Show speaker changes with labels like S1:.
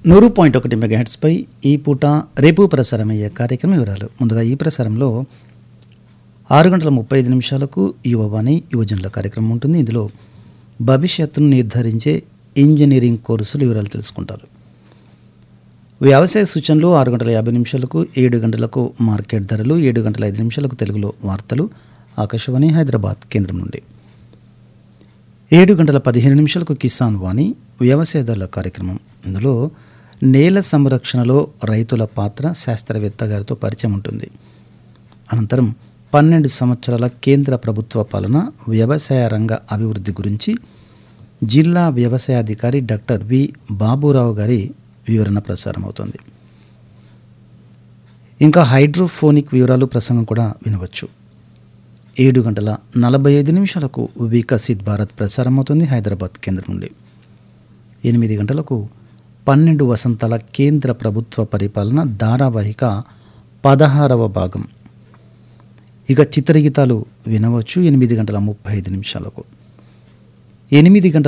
S1: నూరు పాయింట్ ఒకటి మెగాహెట్స్పై ఈ పూట రేపు ప్రసారమయ్యే కార్యక్రమం వివరాలు ముందుగా ఈ ప్రసారంలో ఆరు గంటల ముప్పై ఐదు నిమిషాలకు యువవాణి యువజనుల కార్యక్రమం ఉంటుంది ఇందులో భవిష్యత్తును నిర్ధారించే ఇంజనీరింగ్ కోర్సులు వివరాలు తెలుసుకుంటారు వ్యవసాయ సూచనలు ఆరు గంటల యాభై నిమిషాలకు ఏడు గంటలకు మార్కెట్ ధరలు ఏడు గంటల ఐదు నిమిషాలకు తెలుగులో వార్తలు ఆకాశవాణి హైదరాబాద్ కేంద్రం నుండి ఏడు గంటల పదిహేను నిమిషాలకు కిసాన్ వాణి వ్యవసాయదారుల కార్యక్రమం ఇందులో నేల సంరక్షణలో రైతుల పాత్ర శాస్త్రవేత్త గారితో పరిచయం ఉంటుంది అనంతరం పన్నెండు సంవత్సరాల కేంద్ర ప్రభుత్వ పాలన వ్యవసాయ రంగ అభివృద్ధి గురించి జిల్లా వ్యవసాయాధికారి డాక్టర్ వి బాబురావు గారి వివరణ ప్రసారం అవుతుంది ఇంకా హైడ్రోఫోనిక్ వివరాలు ప్రసంగం కూడా వినవచ్చు ఏడు గంటల నలభై ఐదు నిమిషాలకు వికసిత్ భారత్ ప్రసారం అవుతుంది హైదరాబాద్ కేంద్రం నుండి ఎనిమిది గంటలకు పన్నెండు వసంతాల కేంద్ర ప్రభుత్వ పరిపాలన ధారావాహిక పదహారవ భాగం ఇక చిత్రగీతాలు వినవచ్చు ఎనిమిది గంటల ముప్పై ఐదు నిమిషాలకు ఎనిమిది గంటల